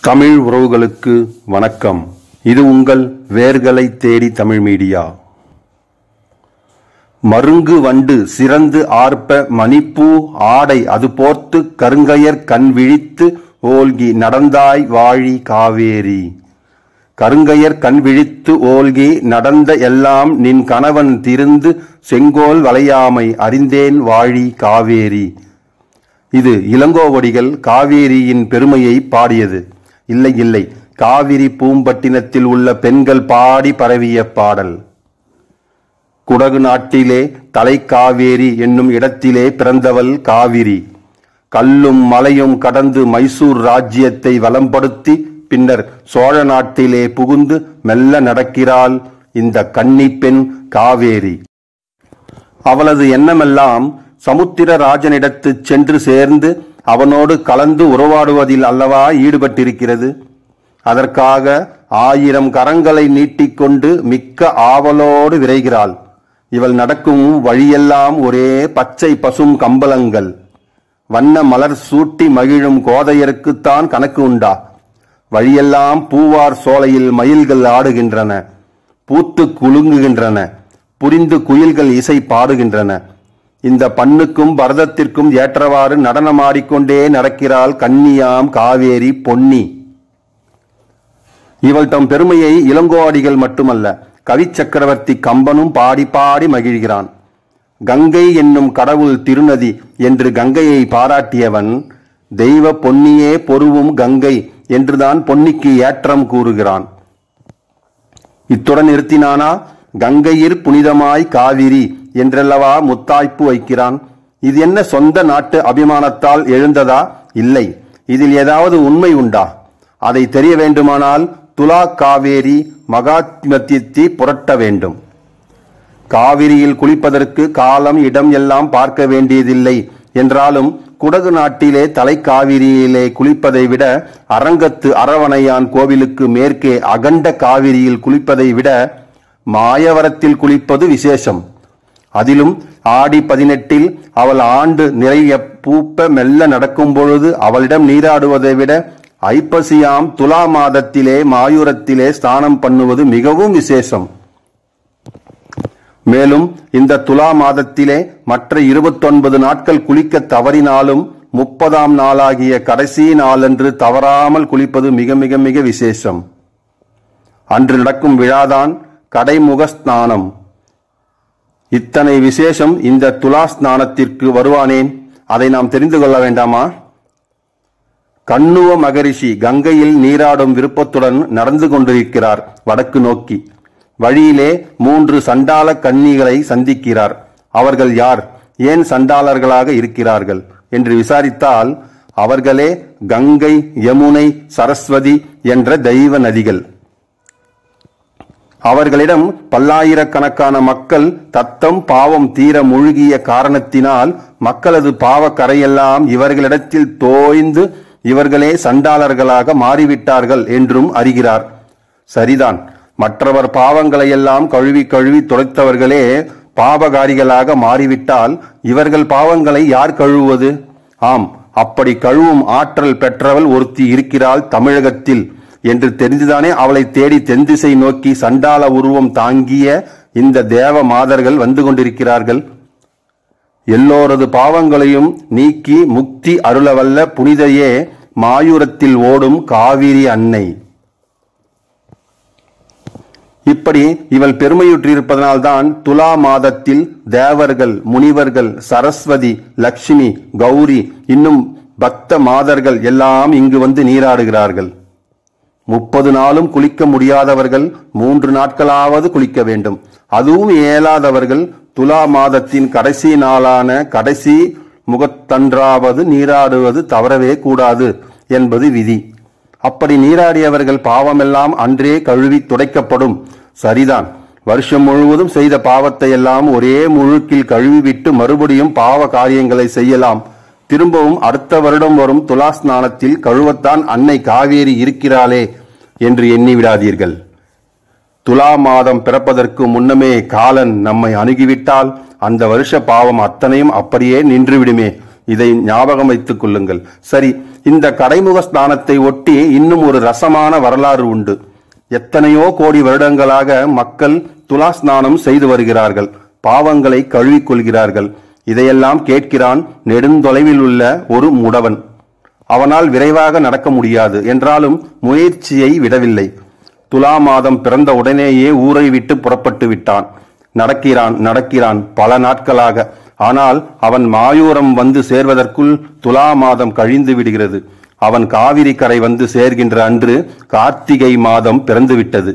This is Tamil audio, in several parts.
தமிழ் உறவுகளுக்கு வணக்கம் இது உங்கள் வேர்களை தேடி தமிழ் மீடியா மருங்கு வண்டு சிறந்து ஆர்ப்ப மணிப்பூ ஆடை அது போர்த்து கருங்கையர் கண் விழித்து ஓல்கி நடந்தாய் வாழி காவேரி கருங்கையர் கண் விழித்து ஓல்கி நடந்த எல்லாம் நின் கணவன் திருந்து செங்கோல் வளையாமை அறிந்தேன் வாழி காவேரி இது இளங்கோவடிகள் காவேரியின் பெருமையை பாடியது இல்லை இல்லை காவிரி பூம்பட்டினத்தில் உள்ள பெண்கள் பாடி பரவிய பாடல் குடகு நாட்டிலே தலைக்காவேரி என்னும் இடத்திலே பிறந்தவள் காவிரி கல்லும் மலையும் கடந்து மைசூர் ராஜ்யத்தை வலம்படுத்தி பின்னர் சோழ நாட்டிலே புகுந்து மெல்ல நடக்கிறாள் இந்த கன்னிப் பெண் காவேரி அவளது எண்ணமெல்லாம் சமுத்திர ராஜனிடத்து சென்று சேர்ந்து அவனோடு கலந்து உறவாடுவதில் அல்லவா ஈடுபட்டிருக்கிறது அதற்காக ஆயிரம் கரங்களை நீட்டிக்கொண்டு மிக்க ஆவலோடு விரைகிறாள் இவள் நடக்கும் வழியெல்லாம் ஒரே பச்சை பசும் கம்பளங்கள் வண்ண மலர் சூட்டி மகிழும் கோதையருக்குத்தான் கணக்கு உண்டா வழியெல்லாம் பூவார் சோலையில் மயில்கள் ஆடுகின்றன பூத்து குலுங்குகின்றன புரிந்து குயில்கள் இசை பாடுகின்றன இந்த பண்ணுக்கும் பரதத்திற்கும் ஏற்றவாறு நடனமாடிக்கொண்டே நடக்கிறாள் கன்னியாம் காவேரி பொன்னி இவள் தம் பெருமையை இளங்கோடிகள் மட்டுமல்ல கவி சக்கரவர்த்தி கம்பனும் பாடி பாடி மகிழ்கிறான் கங்கை என்னும் கடவுள் திருநதி என்று கங்கையை பாராட்டியவன் தெய்வ பொன்னியே பொருவும் கங்கை என்றுதான் பொன்னிக்கு ஏற்றம் கூறுகிறான் இத்துடன் நிறுத்தினானா கங்கையிற் புனிதமாய் காவிரி என்றல்லவா முத்தாய்ப்பு வைக்கிறான் இது என்ன சொந்த நாட்டு அபிமானத்தால் எழுந்ததா இல்லை இதில் ஏதாவது உண்மை உண்டா அதை தெரிய வேண்டுமானால் துலா காவேரி மகாத்மத்தியத்தை புரட்ட வேண்டும் காவிரியில் குளிப்பதற்கு காலம் இடம் எல்லாம் பார்க்க வேண்டியதில்லை என்றாலும் குடகு நாட்டிலே தலைக்காவிரியிலே குளிப்பதை விட அரங்கத்து அரவணையான் கோவிலுக்கு மேற்கே அகண்ட காவிரியில் குளிப்பதை விட மாயவரத்தில் குளிப்பது விசேஷம் அதிலும் ஆடி பதினெட்டில் அவள் ஆண்டு நிறைய பூப்ப மெல்ல நடக்கும் பொழுது அவளிடம் நீராடுவதை விட ஐப்பசியாம் துலா மாதத்திலே மாயூரத்திலே ஸ்நானம் பண்ணுவது மிகவும் விசேஷம் மேலும் இந்த துலா மாதத்திலே மற்ற இருபத்தொன்பது நாட்கள் குளிக்க தவறினாலும் முப்பதாம் நாளாகிய கடைசி நாளன்று தவறாமல் குளிப்பது மிக மிக மிக விசேஷம் அன்று நடக்கும் விழாதான் கடைமுக ஸ்நானம் இத்தனை விசேஷம் இந்த துலா ஸ்நானத்திற்கு வருவானேன் அதை நாம் தெரிந்து கொள்ள வேண்டாமா கண்ணுவ மகரிஷி கங்கையில் நீராடும் விருப்பத்துடன் நடந்து கொண்டிருக்கிறார் வடக்கு நோக்கி வழியிலே மூன்று சண்டால கன்னிகளை சந்திக்கிறார் அவர்கள் யார் ஏன் சண்டாளர்களாக இருக்கிறார்கள் என்று விசாரித்தால் அவர்களே கங்கை யமுனை சரஸ்வதி என்ற தெய்வ நதிகள் அவர்களிடம் பல்லாயிரக்கணக்கான மக்கள் தத்தம் பாவம் தீர முழுகிய காரணத்தினால் மக்களது பாவ கரையெல்லாம் இவர்களிடத்தில் தோய்ந்து இவர்களே சண்டாளர்களாக மாறிவிட்டார்கள் என்றும் அறிகிறார் சரிதான் மற்றவர் பாவங்களை எல்லாம் கழுவி கழுவி துடைத்தவர்களே பாவகாரிகளாக மாறிவிட்டால் இவர்கள் பாவங்களை யார் கழுவுவது ஆம் அப்படி கழுவும் ஆற்றல் பெற்றவள் ஒருத்தி இருக்கிறாள் தமிழகத்தில் என்று தெரிந்துதானே அவளை தேடி தென்திசை நோக்கி சண்டால உருவம் தாங்கிய இந்த தேவ மாதர்கள் வந்து கொண்டிருக்கிறார்கள் எல்லோரது பாவங்களையும் நீக்கி முக்தி அருளவல்ல புனிதையே மாயூரத்தில் ஓடும் காவிரி அன்னை இப்படி இவள் பெருமையுற்றிருப்பதனால்தான் துலா மாதத்தில் தேவர்கள் முனிவர்கள் சரஸ்வதி லட்சுமி கௌரி இன்னும் பக்த மாதர்கள் எல்லாம் இங்கு வந்து நீராடுகிறார்கள் முப்பது நாளும் குளிக்க முடியாதவர்கள் மூன்று நாட்களாவது குளிக்க வேண்டும் அதுவும் இயலாதவர்கள் துலா மாதத்தின் கடைசி நாளான கடைசி முகத்தன்றாவது நீராடுவது தவறவே கூடாது என்பது விதி அப்படி நீராடியவர்கள் பாவமெல்லாம் அன்றே கழுவி துடைக்கப்படும் சரிதான் வருஷம் முழுவதும் செய்த பாவத்தை எல்லாம் ஒரே முழுக்கில் கழுவிவிட்டு மறுபடியும் பாவ காரியங்களை செய்யலாம் திரும்பவும் அடுத்த வருடம் வரும் துலா ஸ்நானத்தில் கழுவத்தான் அன்னை காவேரி இருக்கிறாளே என்று எண்ணிவிடாதீர்கள் துலா மாதம் பிறப்பதற்கு முன்னமே காலன் நம்மை அணுகிவிட்டால் அந்த வருஷ பாவம் அத்தனையும் அப்படியே நின்றுவிடுமே இதை ஞாபகம் வைத்துக் கொள்ளுங்கள் சரி இந்த கடைமுக ஸ்நானத்தை ஒட்டி இன்னும் ஒரு ரசமான வரலாறு உண்டு எத்தனையோ கோடி வருடங்களாக மக்கள் துலா ஸ்நானம் செய்து வருகிறார்கள் பாவங்களை கழுவிக் கொள்கிறார்கள் இதையெல்லாம் கேட்கிறான் நெடுந்தொலைவில் உள்ள ஒரு முடவன் அவனால் விரைவாக நடக்க முடியாது என்றாலும் முயற்சியை விடவில்லை துலா மாதம் பிறந்த உடனேயே ஊரை விட்டு புறப்பட்டு விட்டான் நடக்கிறான் நடக்கிறான் பல நாட்களாக ஆனால் அவன் மாயூரம் வந்து சேர்வதற்குள் துலா மாதம் கழிந்து விடுகிறது அவன் காவிரி கரை வந்து சேர்கின்ற அன்று கார்த்திகை மாதம் பிறந்து விட்டது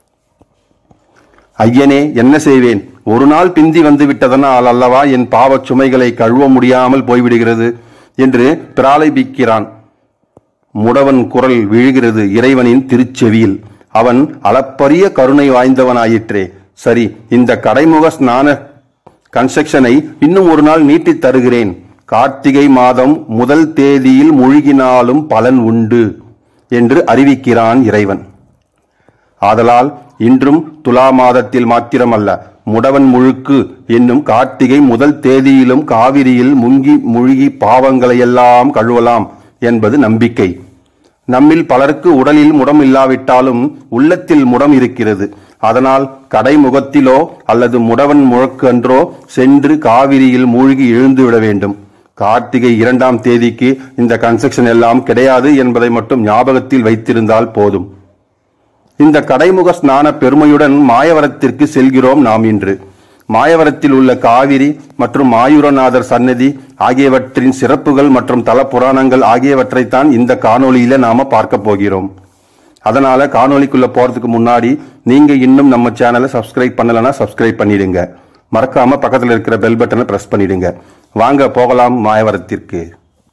ஐயனே என்ன செய்வேன் ஒரு நாள் பிந்தி வந்து விட்டதனால் அல்லவா என் பாவச் சுமைகளை கழுவ முடியாமல் போய்விடுகிறது என்று பிராலைபிக்கிறான் முடவன் குரல் விழுகிறது இறைவனின் திருச்செவியில் அவன் அளப்பரிய கருணை வாய்ந்தவனாயிற்றே சரி இந்த கடைமுக ஸ்நான கன்ஸ்ட்ரக்ஷனை இன்னும் ஒரு நாள் நீட்டித் தருகிறேன் கார்த்திகை மாதம் முதல் தேதியில் முழுகினாலும் பலன் உண்டு என்று அறிவிக்கிறான் இறைவன் ஆதலால் இன்றும் துலா மாதத்தில் மாத்திரமல்ல முடவன் முழுக்கு என்னும் கார்த்திகை முதல் தேதியிலும் காவிரியில் முங்கி முழுகி பாவங்களையெல்லாம் கழுவலாம் என்பது நம்பிக்கை நம்மில் பலருக்கு உடலில் முடம் இல்லாவிட்டாலும் உள்ளத்தில் முடம் இருக்கிறது அதனால் கடைமுகத்திலோ அல்லது முடவன் முழக்கு அன்றோ சென்று காவிரியில் மூழ்கி எழுந்து விட வேண்டும் கார்த்திகை இரண்டாம் தேதிக்கு இந்த கன்ஸ்ட்ரக்ஷன் எல்லாம் கிடையாது என்பதை மட்டும் ஞாபகத்தில் வைத்திருந்தால் போதும் இந்த கடைமுக ஸ்நான பெருமையுடன் மாயவரத்திற்கு செல்கிறோம் நாம் இன்று மாயவரத்தில் உள்ள காவிரி மற்றும் மாயூரநாதர் சன்னதி ஆகியவற்றின் சிறப்புகள் மற்றும் தல புராணங்கள் ஆகியவற்றைத்தான் இந்த காணொளியில நாம பார்க்க போகிறோம் அதனால காணொளிக்குள்ள போறதுக்கு முன்னாடி நீங்க இன்னும் நம்ம சேனலை சப்ஸ்கிரைப் பண்ணலனா சப்ஸ்கிரைப் பண்ணிடுங்க மறக்காம பக்கத்துல இருக்கிற பெல் பட்டனை பிரஸ் பண்ணிடுங்க வாங்க போகலாம் மாயவரத்திற்கு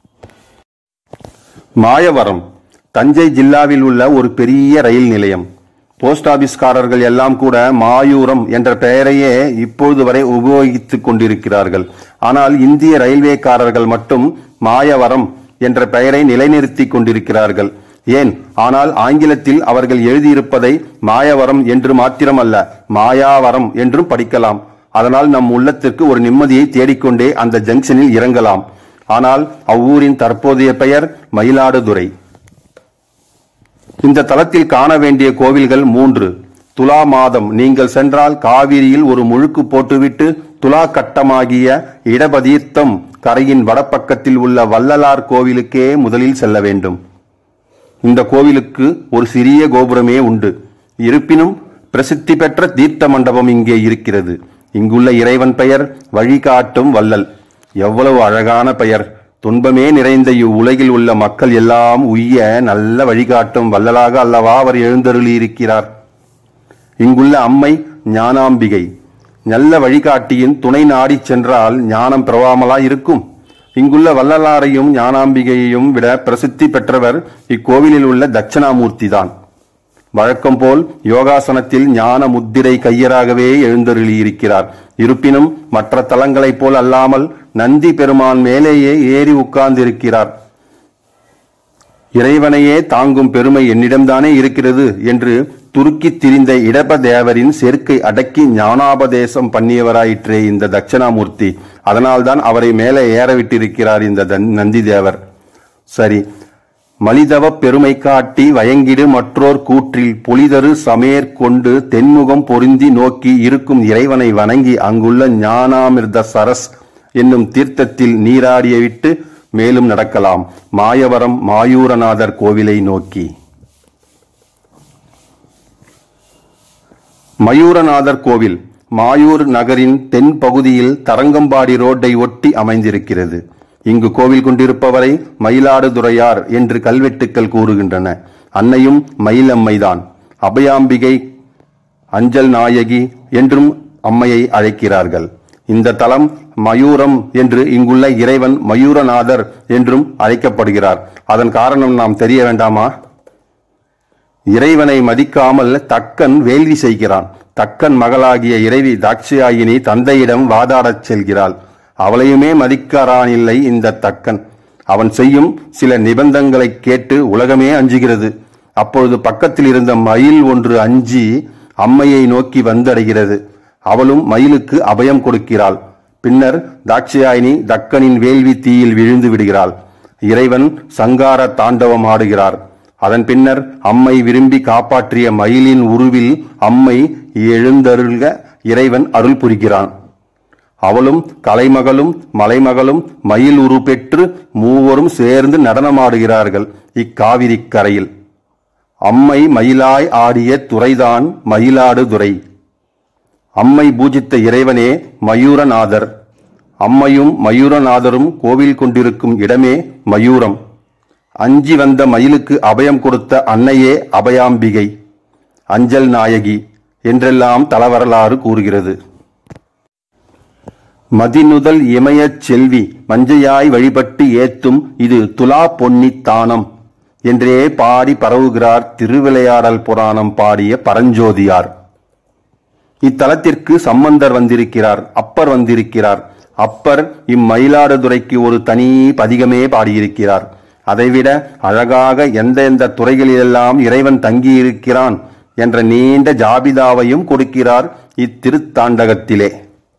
மாயவரம் தஞ்சை ஜில்லாவில் உள்ள ஒரு பெரிய ரயில் நிலையம் போஸ்ட் ஆபீஸ்காரர்கள் எல்லாம் கூட மாயூரம் என்ற பெயரையே இப்பொழுது வரை உபயோகித்துக் கொண்டிருக்கிறார்கள் ஆனால் இந்திய ரயில்வேக்காரர்கள் மட்டும் மாயவரம் என்ற பெயரை நிலைநிறுத்திக் கொண்டிருக்கிறார்கள் ஏன் ஆனால் ஆங்கிலத்தில் அவர்கள் எழுதியிருப்பதை மாயவரம் என்று மாத்திரமல்ல மாயாவரம் என்றும் படிக்கலாம் அதனால் நம் உள்ளத்திற்கு ஒரு நிம்மதியை தேடிக்கொண்டே அந்த ஜங்ஷனில் இறங்கலாம் ஆனால் அவ்வூரின் தற்போதைய பெயர் மயிலாடுதுறை இந்த தலத்தில் காண வேண்டிய கோவில்கள் மூன்று துலா மாதம் நீங்கள் சென்றால் காவிரியில் ஒரு முழுக்கு போட்டுவிட்டு துலா கட்டமாகிய இடபதீர்த்தம் கரையின் வடபக்கத்தில் உள்ள வள்ளலார் கோவிலுக்கே முதலில் செல்ல வேண்டும் இந்த கோவிலுக்கு ஒரு சிறிய கோபுரமே உண்டு இருப்பினும் பிரசித்தி பெற்ற தீர்த்த மண்டபம் இங்கே இருக்கிறது இங்குள்ள இறைவன் பெயர் வழிகாட்டும் வள்ளல் எவ்வளவு அழகான பெயர் துன்பமே நிறைந்த இவ்வுலகில் உள்ள மக்கள் எல்லாம் உய்ய நல்ல வழிகாட்டும் வள்ளலாக அல்லவா அவர் எழுந்தருளி இருக்கிறார் இங்குள்ள அம்மை ஞானாம்பிகை நல்ல வழிகாட்டியின் துணை நாடிச் சென்றால் ஞானம் பிறவாமலா இருக்கும் இங்குள்ள வள்ளலாரையும் ஞானாம்பிகையையும் விட பிரசித்தி பெற்றவர் இக்கோவிலில் உள்ள தட்சணாமூர்த்தி தான் வழக்கம் போல் யோகாசனத்தில் ஞான முத்திரை கையராகவே எழுந்தருளியிருக்கிறார் இருப்பினும் மற்ற தலங்களைப் போல் அல்லாமல் நந்தி பெருமான் மேலேயே ஏறி உட்கார்ந்திருக்கிறார் இறைவனையே தாங்கும் பெருமை என்னிடம்தானே இருக்கிறது என்று துருக்கித் திரிந்த இடப தேவரின் செருக்கை அடக்கி ஞானாபதேசம் பண்ணியவராயிற்றே இந்த தட்சணாமூர்த்தி அதனால்தான் அவரை மேலே ஏற விட்டிருக்கிறார் இந்த தன்- நந்தி தேவர் சரி மலிதவ பெருமை காட்டி வயங்கிடு மற்றோர் கூற்றில் பொலிதரு சமேர் கொண்டு தென்முகம் பொருந்தி நோக்கி இருக்கும் இறைவனை வணங்கி அங்குள்ள ஞானாமிர்த சரஸ் என்னும் தீர்த்தத்தில் நீராடிய விட்டு மேலும் நடக்கலாம் மாயவரம் மாயூரநாதர் கோவிலை நோக்கி மயூரநாதர் கோவில் மாயூர் நகரின் தென் பகுதியில் தரங்கம்பாடி ரோட்டை ஒட்டி அமைந்திருக்கிறது இங்கு கோவில் கொண்டிருப்பவரை மயிலாடுதுறையார் என்று கல்வெட்டுக்கள் கூறுகின்றன அன்னையும் மயிலம்மைதான் அபயாம்பிகை அஞ்சல் நாயகி என்றும் அம்மையை அழைக்கிறார்கள் இந்த தலம் மயூரம் என்று இங்குள்ள இறைவன் மயூரநாதர் என்றும் அழைக்கப்படுகிறார் அதன் காரணம் நாம் தெரிய வேண்டாமா இறைவனை மதிக்காமல் தக்கன் வேள்வி செய்கிறான் தக்கன் மகளாகிய இறைவி தாட்சியாயினி தந்தையிடம் வாதாடச் செல்கிறாள் அவளையுமே மதிக்காரான் இல்லை இந்த தக்கன் அவன் செய்யும் சில நிபந்தங்களை கேட்டு உலகமே அஞ்சுகிறது அப்பொழுது பக்கத்தில் இருந்த மயில் ஒன்று அஞ்சி அம்மையை நோக்கி வந்தடைகிறது அவளும் மயிலுக்கு அபயம் கொடுக்கிறாள் பின்னர் தாட்சியாயினி தக்கனின் வேள்வி தீயில் விழுந்து விடுகிறாள் இறைவன் சங்கார தாண்டவம் ஆடுகிறார் அதன் பின்னர் அம்மை விரும்பி காப்பாற்றிய மயிலின் உருவில் அம்மை எழுந்தருள்க இறைவன் அருள் புரிகிறான் அவளும் கலைமகளும் மலைமகளும் மயில் உரு பெற்று மூவரும் சேர்ந்து நடனமாடுகிறார்கள் இக்காவிரி கரையில் அம்மை மயிலாய் ஆடிய துறைதான் மயிலாடு துறை அம்மை பூஜித்த இறைவனே மயூரநாதர் அம்மையும் மயூரநாதரும் கோவில் கொண்டிருக்கும் இடமே மயூரம் அஞ்சி வந்த மயிலுக்கு அபயம் கொடுத்த அன்னையே அபயாம்பிகை அஞ்சல் நாயகி என்றெல்லாம் தலவரலாறு கூறுகிறது மதிநுதல் இமயச் செல்வி மஞ்சையாய் வழிபட்டு ஏத்தும் இது துலா பொன்னி தானம் என்றே பாடி பரவுகிறார் திருவிளையாடல் புராணம் பாடிய பரஞ்சோதியார் இத்தலத்திற்கு சம்பந்தர் வந்திருக்கிறார் அப்பர் வந்திருக்கிறார் அப்பர் இம்மயிலாடுதுறைக்கு ஒரு தனி பதிகமே பாடியிருக்கிறார் அதைவிட அழகாக எந்த எந்த துறைகளிலெல்லாம் இறைவன் தங்கியிருக்கிறான் என்ற நீண்ட ஜாபிதாவையும் கொடுக்கிறார் இத்திருத்தாண்டகத்திலே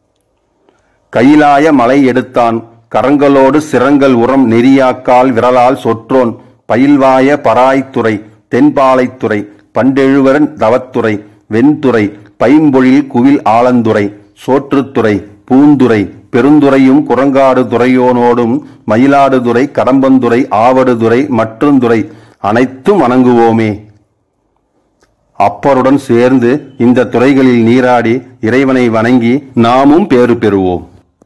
கையிலாய மலை எடுத்தான் கரங்களோடு சிரங்கள் உரம் நெறியாக்கால் விரலால் சொற்றோன் பயில்வாய பராய்த்துறை தென்பாலைத்துறை பண்டெழுவர் தவத்துறை வெண்துறை பைம்பொழில் குவில் ஆலந்துறை சோற்றுத்துறை பூந்துறை பெருந்துறையும் குரங்காடு துறையோனோடும் மயிலாடுதுறை கடம்பந்துறை ஆவடுதுறை மற்றுந்துறை அனைத்தும் வணங்குவோமே அப்பருடன் சேர்ந்து இந்த துறைகளில் நீராடி இறைவனை வணங்கி நாமும் பேறு பெறுவோம்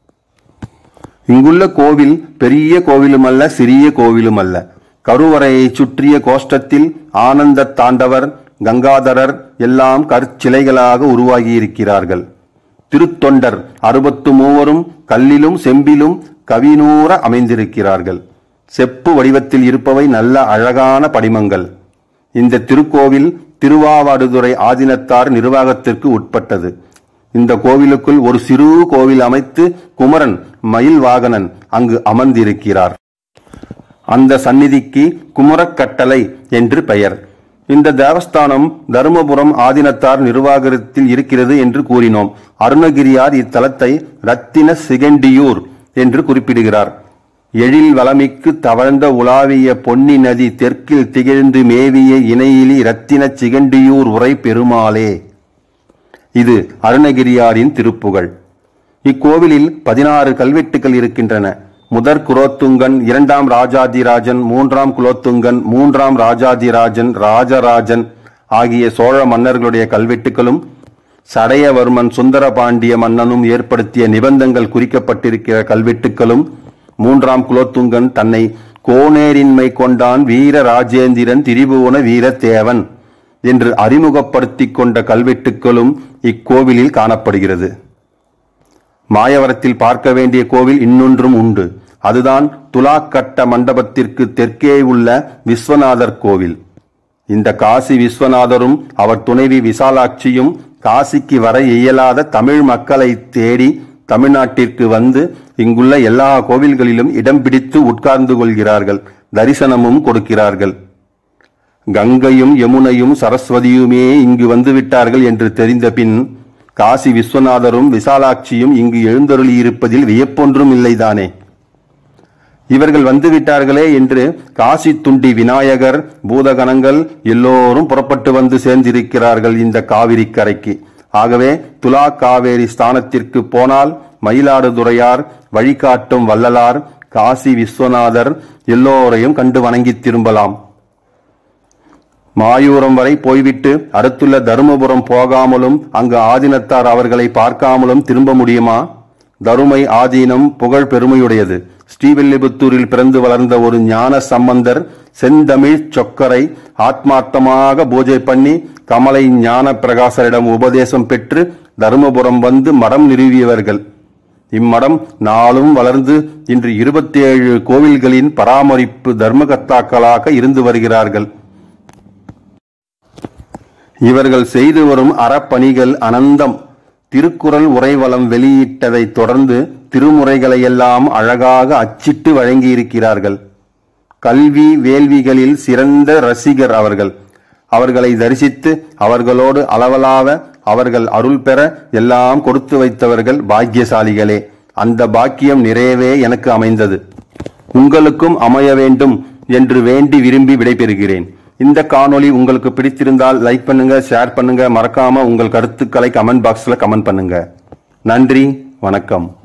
இங்குள்ள கோவில் பெரிய கோவிலுமல்ல சிறிய கோவிலுமல்ல கருவறையை சுற்றிய கோஷ்டத்தில் ஆனந்த தாண்டவர் கங்காதரர் எல்லாம் கற்சிலைகளாக உருவாகியிருக்கிறார்கள் திருத்தொண்டர் அறுபத்து மூவரும் கல்லிலும் செம்பிலும் கவினூர அமைந்திருக்கிறார்கள் செப்பு வடிவத்தில் இருப்பவை நல்ல அழகான படிமங்கள் இந்த திருக்கோவில் திருவாவாடுதுறை ஆதீனத்தார் நிர்வாகத்திற்கு உட்பட்டது இந்த கோவிலுக்குள் ஒரு சிறு கோவில் அமைத்து குமரன் மயில் வாகனன் அங்கு அமர்ந்திருக்கிறார் அந்த சந்நிதிக்கு குமரக்கட்டளை என்று பெயர் இந்த தேவஸ்தானம் தருமபுரம் ஆதீனத்தார் நிர்வாகத்தில் இருக்கிறது என்று கூறினோம் அருணகிரியார் இத்தலத்தை ரத்தின சிகண்டியூர் என்று குறிப்பிடுகிறார் எழில் வளமிக்கு தவழ்ந்த உலாவிய பொன்னி நதி தெற்கில் திகழ்ந்து மேவிய இணையிலி ரத்தின சிகண்டியூர் உரை பெருமாளே இது அருணகிரியாரின் திருப்புகழ் இக்கோவிலில் பதினாறு கல்வெட்டுகள் இருக்கின்றன முதற் குலோத்துங்கன் இரண்டாம் ராஜாதிராஜன் மூன்றாம் குலோத்துங்கன் மூன்றாம் ராஜாதிராஜன் ராஜராஜன் ஆகிய சோழ மன்னர்களுடைய கல்வெட்டுகளும் சடையவர்மன் சுந்தரபாண்டிய மன்னனும் ஏற்படுத்திய நிபந்தங்கள் குறிக்கப்பட்டிருக்கிற கல்வெட்டுகளும் மூன்றாம் குலோத்துங்கன் தன்னை கோனேரின்மை கொண்டான் வீர ராஜேந்திரன் திரிபுவன வீரத்தேவன் என்று அறிமுகப்படுத்திக் கொண்ட கல்வெட்டுகளும் இக்கோவிலில் காணப்படுகிறது மாயவரத்தில் பார்க்க வேண்டிய கோவில் இன்னொன்றும் உண்டு அதுதான் துலாக்கட்ட மண்டபத்திற்கு தெற்கே உள்ள விஸ்வநாதர் கோவில் இந்த காசி விஸ்வநாதரும் அவர் துணைவி விசாலாட்சியும் காசிக்கு வர இயலாத தமிழ் மக்களை தேடி தமிழ்நாட்டிற்கு வந்து இங்குள்ள எல்லா கோவில்களிலும் இடம் பிடித்து உட்கார்ந்து கொள்கிறார்கள் தரிசனமும் கொடுக்கிறார்கள் கங்கையும் யமுனையும் சரஸ்வதியுமே இங்கு வந்து விட்டார்கள் என்று தெரிந்த பின் காசி விஸ்வநாதரும் விசாலாட்சியும் இங்கு எழுந்தருளியிருப்பதில் வியப்பொன்றும் இல்லைதானே இவர்கள் வந்து விட்டார்களே என்று காசி துண்டி விநாயகர் பூதகணங்கள் எல்லோரும் புறப்பட்டு வந்து சேர்ந்திருக்கிறார்கள் இந்த காவிரி கரைக்கு ஆகவே துலா காவேரி ஸ்தானத்திற்கு போனால் மயிலாடுதுறையார் வழிகாட்டும் வள்ளலார் காசி விஸ்வநாதர் எல்லோரையும் கண்டு வணங்கி திரும்பலாம் மாயூரம் வரை போய்விட்டு அடுத்துள்ள தருமபுரம் போகாமலும் அங்கு ஆதீனத்தார் அவர்களை பார்க்காமலும் திரும்ப முடியுமா தருமை ஆதீனம் புகழ் பெருமையுடையது ஸ்ரீவில்லிபுத்தூரில் பிறந்து வளர்ந்த ஒரு ஞான சம்பந்தர் செந்தமிழ் சொக்கரை ஆத்மார்த்தமாக பூஜை பண்ணி கமலை ஞான பிரகாசரிடம் உபதேசம் பெற்று தருமபுரம் வந்து மடம் நிறுவியவர்கள் இம்மடம் நாளும் வளர்ந்து இன்று இருபத்தி ஏழு கோவில்களின் பராமரிப்பு தர்மகர்த்தாக்களாக இருந்து வருகிறார்கள் இவர்கள் செய்து வரும் அறப்பணிகள் அனந்தம் திருக்குறள் உரைவளம் வெளியிட்டதைத் தொடர்ந்து திருமுறைகளையெல்லாம் அழகாக அச்சிட்டு வழங்கியிருக்கிறார்கள் கல்வி வேள்விகளில் சிறந்த ரசிகர் அவர்கள் அவர்களை தரிசித்து அவர்களோடு அளவலாவ அவர்கள் அருள் பெற எல்லாம் கொடுத்து வைத்தவர்கள் பாக்கியசாலிகளே அந்த பாக்கியம் நிறையவே எனக்கு அமைந்தது உங்களுக்கும் அமைய வேண்டும் என்று வேண்டி விரும்பி விடைபெறுகிறேன் இந்த காணொளி உங்களுக்கு பிடித்திருந்தால் லைக் பண்ணுங்க ஷேர் பண்ணுங்க மறக்காம உங்கள் கருத்துக்களை கமெண்ட் பாக்ஸ்ல கமெண்ட் பண்ணுங்க நன்றி வணக்கம்